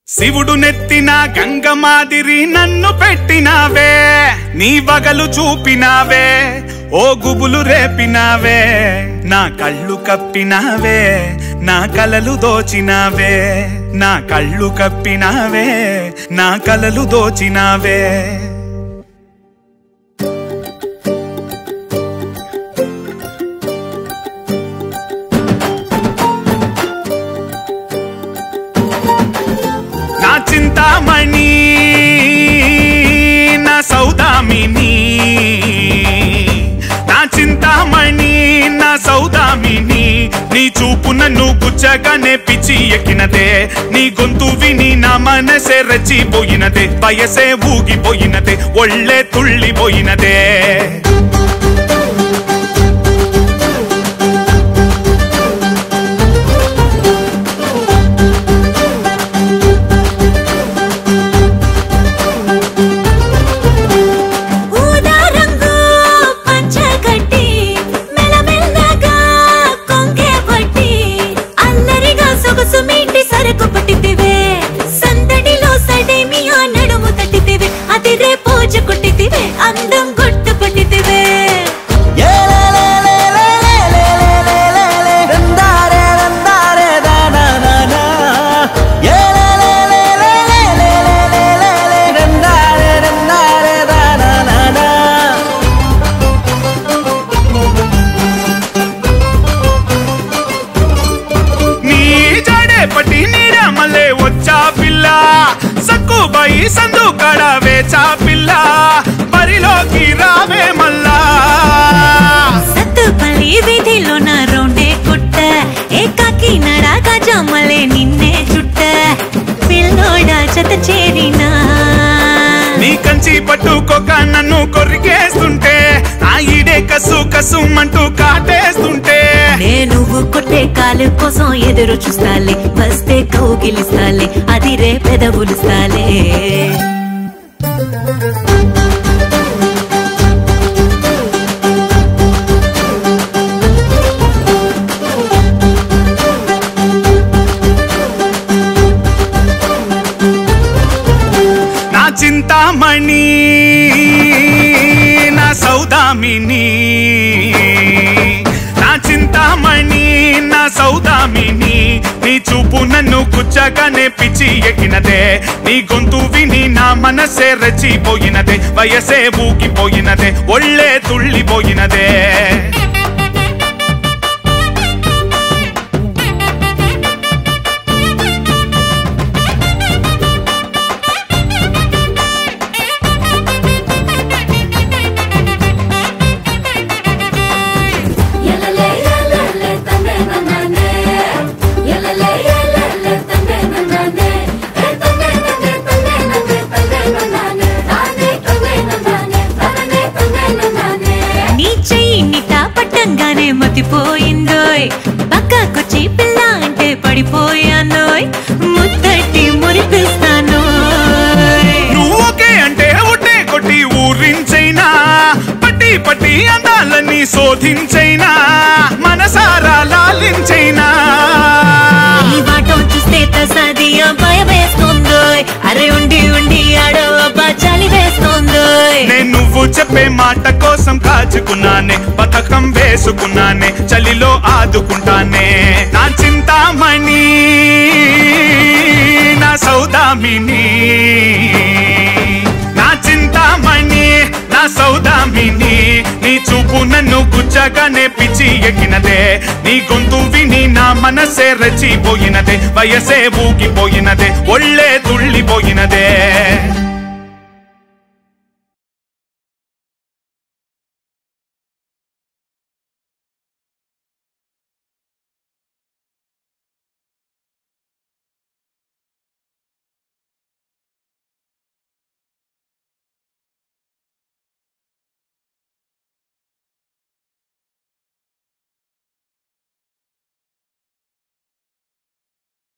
శివుడు నెత్తిన గంగ మాదిరి నన్ను పెట్టినావే నీ వగలు చూపినావే ఓ గుబులు రేపినావే నా కళ్ళు కప్పినావే నా కలలు దోచినావే నా కళ్ళు కప్పినావే నా కలలు దోచినావే నా చింతామణి నా సౌదామిని నా చింతామణి నా సౌదామిని నీ చూపు నన్ను గుచ్చగానే పిచ్చి ఎక్కినదే నీ గొంతు విని నా మనసే రచ్చిపోయినదే వయసే ఊగిపోయినదే ఒళ్ళే తుళ్ళిపోయినదే ఊదా రంగు పంచ కట్టి మెల్లమెల్లగా కొంగే పట్టి అల్లరిగా సొగసు మీటి సరకు పట్టితివే సందడిలో సడేమియా నడుము తట్టితివే అదిరే పూజ కొట్టితివే అందం గుట్టు పట్టితివే నీ జడే పట్టి నీరమలే వచ్చా పిల్ల సక్కుబాయి సందు కడ వేచా పిల్ల బరిలోకి రావే మల్లా సత్తుపల్లి వీధిలో నా రౌండే కుట్ట ఏకాకి నడాగా జమ్మలే నిన్నే చుట్ట పిల్లోడా జత చేరినా నీ కంచి పట్టుకోక నన్ను కొరికేస్తుంటే ఆ ఈడే కసు కసుమంటూ కాటేస్తుంటే నే నువ్వు కొట్టే కాలు కోసం ఎదురు చూస్తాలే వస్తే కౌగిలిస్తాలే అది రే పెదవులుస్తాలే నా చింతామణి నా సౌదామిని నా చింతామణి నా సౌదామిని నీ చూపు నన్ను గుచ్చగానే పిచ్చి ఎక్కినదే నీ గొంతు విని నా మనసే రచ్చిపోయినదే వయసే ఊగిపోయినదే ఒళ్ళే తుళ్ళిపోయినదే యలలే యలలే తందే నన్ననే యలలే యలలే తందే నన్ననే ఏ తందే తందే తందే నందే తందే నన్ననే తానే తందే నన్ననే తానే తందే నన్ననే నీ చెయ్యి నిట పట్టంగానే మతిపోయిందోయ్ పక్కకొచ్చి పిల్ల అంటే పడిపోయానోయ్ ముద్దటి మురిపిస్తాను నువ్వొకే అంటే ఉట్టే కొట్టి ఊరించైనా పట్టి పట్టి అందాలని శోధించైనా మనసారా లాలించైనా ఈ వాటం చూస్తే తసదియా భయం వేస్తుందోయ్ అరే ఉండి ఉండి ఆడో అబ్బా చలి వేస్తుందోయ్ నేను నువ్వు చెప్పే మాట కోసం కాచుకున్నానే పథకం వేసుకున్నానే చలిలో ఆదుకుంటానే నా చింతామణి నా సౌదామిని నా చింతామణి నా సౌదామిని నీ చూపు నన్ను గుచ్చగానే పిచ్చి ఎక్కినదే నీ గొంతు విని నా మనసే రచ్చిపోయినదే వయసే ఊగిపోయినదే ఒళ్ళే తుళ్ళిపోయినదే